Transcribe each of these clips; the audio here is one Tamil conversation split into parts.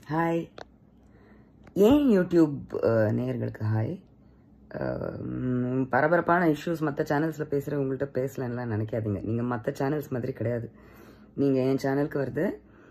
ஹாய் ஏன் யூடியூப் அஹ், நேயர்களுக்கு ஹாய் அஹ், பரபரப்பான இஷ்யூஸ் மற்ற சேனல்ஸில் பேசுகிற உங்கள்கிட்ட பேசலன்னுலாம் நினைக்காதீங்க நீங்கள் மற்ற சேனல்ஸ் மாதிரி கிடையாது நீங்கள் என் சேனலுக்கு வருது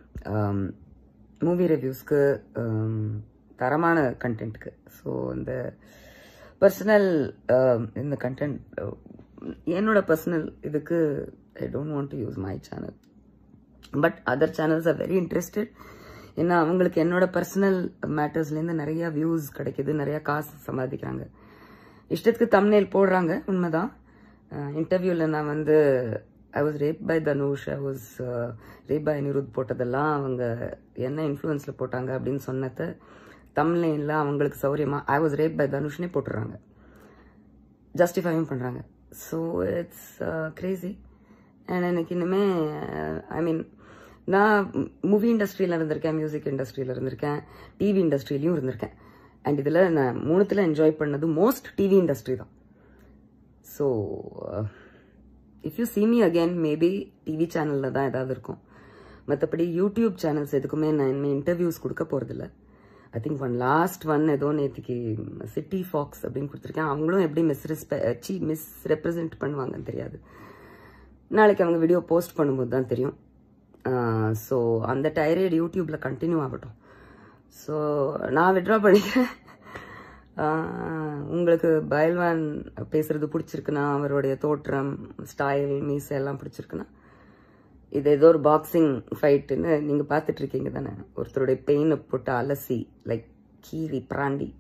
மூவி ரிவ்யூஸ்க்கு தரமான கண்டென்ட்க்கு ஸோ இந்த பர்சனல் இந்த கண்டென்ட் என்னோட பர்சனல் இதுக்கு I don't want to use my channel but other channels are very interested ஏன்னா அவங்களுக்கு என்னோட பர்சனல் மேட்டர்ஸ்லேருந்து நிறைய வியூஸ் கிடைக்குது நிறைய காசு சம்பாதிக்கிறாங்க இஷ்டத்துக்கு தம்னேல் போடுறாங்க உண்மைதான் இன்டர்வியூவில் நான் வந்து I was rape by Dhanush I was rape by Anirudh போட்டதெல்லாம் அவங்க என்ன இன்ஃப்ளூயன்ஸில் போட்டாங்க அப்படின்னு சொன்னதை தமிழ்ல அவங்களுக்கு சௌரியமா ஐ வாஸ் ரேப் பை தனுஷ்னே போட்டுடுறாங்க ஜஸ்டிஃபையும் பண்ணுறாங்க ஸோ இட்ஸ் கிரேசி அண்ட் எனக்கு இன்னுமே ஐ மீன் நான் மூவி இண்டஸ்ட்ரியில் இருந்திருக்கேன் மியூசிக் இண்டஸ்ட்ரியில் இருந்திருக்கேன் டிவி இண்டஸ்ட்ரியிலையும் இருந்திருக்கேன் அண்ட் இதில் நான் மூணுத்தில் என்ஜாய் பண்ணது மோஸ்ட் டிவி இண்டஸ்ட்ரி தான் so if you see me again maybe TV சேனலில் தான் ஏதாவது இருக்கும் மற்றபடி யூடியூப் சேனல்ஸ் எதுக்குமே நான் இனிமேல் இன்டர்வியூஸ் கொடுக்க போகிறதில்ல I think one last one ஏதோ நேற்றுக்கு சிட்டி ஃபாக்ஸ் அப்படின்னு கொடுத்துருக்கேன் அவங்களும் எப்படி மிஸ் சி மிஸ் ரெப்ரசென்ட் பண்ணுவாங்கன்னு தெரியாது நாளைக்கு அவங்க வீடியோ போஸ்ட் பண்ணும்போது தான் தெரியும் ஸோ அந்த டைரேட் யூடியூப்பில் கண்டினியூ ஆகட்டும் ஸோ நான் விட்ரா பண்ணிக்கிறேன் ஆஹ் உங்களுக்கு பயல்வான் பேசுறது பிடிச்சிருக்குன்னா அவருடைய தோற்றம் ஸ்டைல் மீஸ் எல்லாம் பிடிச்சிருக்குன்னா இது ஏதோ ஒரு பாக்ஸிங் ஃபைட்டுன்னு நீங்கள் பார்த்துட்டு இருக்கீங்க தானே ஒருத்தருடைய பெயினை போட்டு அலசி லைக் கீரி பிராண்டி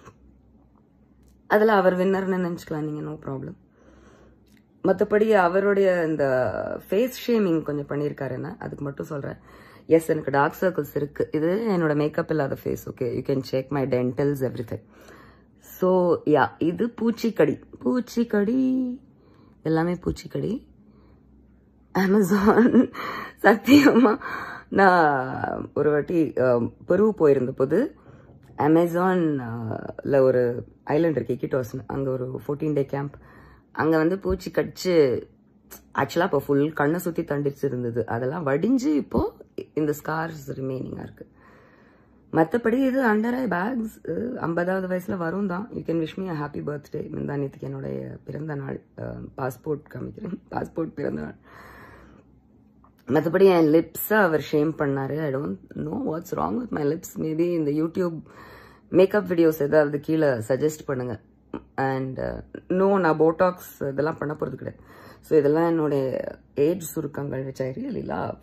அதில் அவர் வின்னர்னு நினச்சிக்கலாம் நீங்கள் நோ ப்ராப்ளம் மற்றபடி அவருடைய இந்த ஃபேஸ் ஷேமிங் கொஞ்சம் பண்ணியிருக்காருன்னா அதுக்கு மட்டும் சொல்கிறேன் எஸ் எனக்கு டார்க் சர்க்கிள்ஸ் இருக்கு இது என்னோட மேக்கப் இல்லாத face okay you can check my dentals everything so yeah இது பூச்சிக்கடி பூச்சிக்கடி எல்லாமே பூச்சிக்கடி அமேசான் சத்தியமா நான் ஒரு வாட்டி அஹ், பெரு போயிருந்த போது அமேசான்ல ஒரு ஐலாண்ட் இருக்கு கிட்டோஸ்னு அங்கே ஒரு ஃபோர்டீன் டே கேம்ப் அங்கே வந்து பூச்சி கடிச்சு ஆக்சுவலாக இப்போ ஃபுல் கண்ணை சுற்றி தண்டிச்சு இருந்தது அதெல்லாம் வடிஞ்சு இப்போ இந்த ஸ்கார்ஸ் ரிமைனிங்காக இருக்கு மற்றபடி இது அண்டர் ஐ பேக்ஸ் ஐம்பதாவது வயசில் வரும் தான் you can wish me a happy birthday முந்தானியத்துக்கு என்னுடைய பிறந்த நாள் பாஸ்போர்ட் காமிக்கிறேன் பாஸ்போர்ட் பிறந்த நாள் மற்றபடி என் லிப்ஸை அவர் ஷேம் பண்ணாரு I don't know what's wrong with my lips maybe இந்த யூடியூப் மேக்கப் வீடியோஸ் ஏதாவது கீழே சஜஸ்ட் பண்ணுங்க அண்ட் நோ நான் போட்டாக்ஸ் இதெல்லாம் பண்ண போகிறது கிடையாது ஸோ இதெல்லாம் என்னுடைய ஏஜ் சுருக்கங்கள் விச் ஐ ரியலி லவ்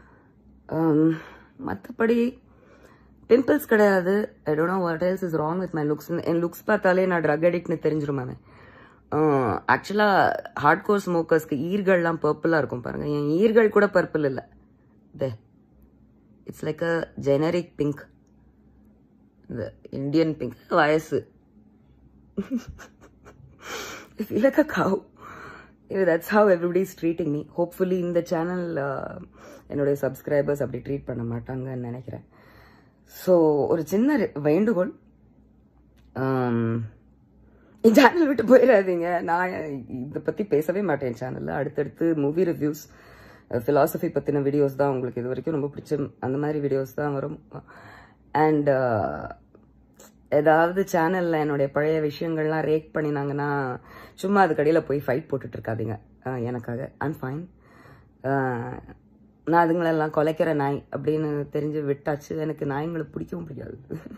மற்றபடி பிம்பிள்ஸ் கிடையாது I don't know what else is wrong with my looks என் லுக்ஸ் பார்த்தாலே நான் ட்ரக் அடிக்ட்னு தெரிஞ்சிருமாமே ஆக்சுவலாக ஹார்ட் கோர் ஸ்மோக்கர்ஸ்க்கு ஈர்கள்லாம் பர்பிளாக இருக்கும் பாருங்க என் ஈர்கள் கூட பர்பிள் இல்லை they it's like a generic pink இந்த இந்தியன் பிங்க் வயசு like a cow. Yeah, that's how everybody is treating me. Hopefully இந்த சேனல் என்னுடைய சப்ஸ்கிரைபர்ஸ் அப்படி ட்ரீட் பண்ண மாட்டாங்கன்னு நினைக்கிறேன் ஸோ ஒரு சின்ன ரெ- வேண்டுகோள் சேனல் விட்டு போயிடாதீங்க நான் இதை பற்றி பேசவே மாட்டேன் சேனலில் அடுத்தடுத்து மூவி ரிவ்யூஸ் ஃபிலாசபி பற்றின வீடியோஸ் தான் உங்களுக்கு இது வரைக்கும் ரொம்ப பிடிச்ச அந்த மாதிரி வீடியோஸ் தான் வரும் அண்ட் ஏதாவது சேனலில் என்னுடைய பழைய விஷயங்கள்லாம் ரேக் பண்ணினாங்கன்னா சும்மா அதுக்கு அடியில் போய் ஃபைட் போட்டுட்டு இருக்காதீங்க அஹ் எனக்காக ஐம் ஃபைன் நான் அதுங்களெல்லாம் கொலைக்கிற நாய் அப்படின்னு தெரிஞ்சு விட்டாச்சு எனக்கு நாய்ங்களை பிடிக்கவும் பிடிக்காது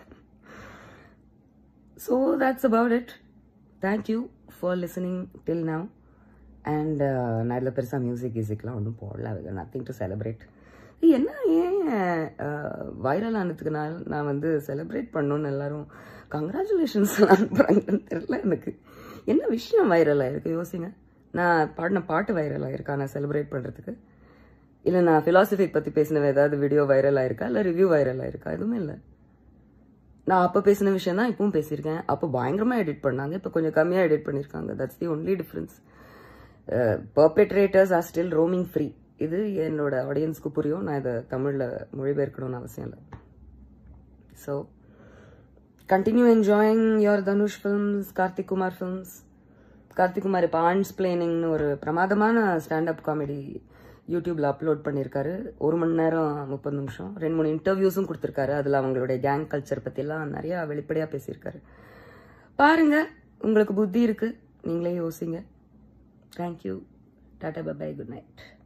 so that's about it thank you for listening till now and நான் இதில் பெருசாக மியூசிக் கியூசிக்லாம் ஒன்றும் போடல அது நத்திங் டு செலிப்ரேட் என்ன ஏன் வைரல் ஆனதுக்கு நான் நான் வந்து செலிப்ரேட் பண்ணணும்னு எல்லாரும் கங்க்ராச்சுலேஷன்ஸ் அனுப்புகிறாங்கன்னு தெரியல எனக்கு என்ன விஷயம் வைரல் ஆயிருக்கு யோசிங்க நான் பாடின பாட்டு வைரல் ஆயிருக்கா நான் செலிப்ரேட் பண்ணுறதுக்கு இல்லை நான் ஃபிலாசபி பற்றி பேசின ஏதாவது வீடியோ வைரல் ஆயிருக்கா இல்லை ரிவ்யூ வைரல் ஆயிருக்கா எதுவுமே இல்லை நான் அப்போ பேசின விஷயம் தான் இப்பவும் பேசியிருக்கேன் அப்போ பயங்கரமாக எடிட் பண்ணாங்க இப்போ கொஞ்சம் கம்மியாக எடிட் பண்ணியிருக்காங்க that's the only difference perpetrators are still roaming free இது என்னோட ஆடியன்ஸ்க்கு புரியும் நான் இதை தமிழில் மொழிபெயர்க்கணும்னு அவசியம் இல்லை so continue enjoying your Dhanush films Karthik Kumar films Karthik Kumar இப்போ ஆன்ஸ் பிளேனிங்னு ஒரு பிரமாதமான ஸ்டாண்டப் காமெடி யூடியூப்ல அப்லோட் பண்ணியிருக்காரு ஒரு மணி நேரம் முப்பது நிமிஷம் ரெண்டு மூணு இன்டர்வியூஸும் கொடுத்துருக்காரு அதில் அவங்களுடைய கேங் கல்ச்சர் பற்றிலாம் நிறையா வெளிப்படையாக பேசியிருக்காரு பாருங்க உங்களுக்கு புத்தி இருக்கு நீங்களே யோசிங்க thank you tata bye bye good night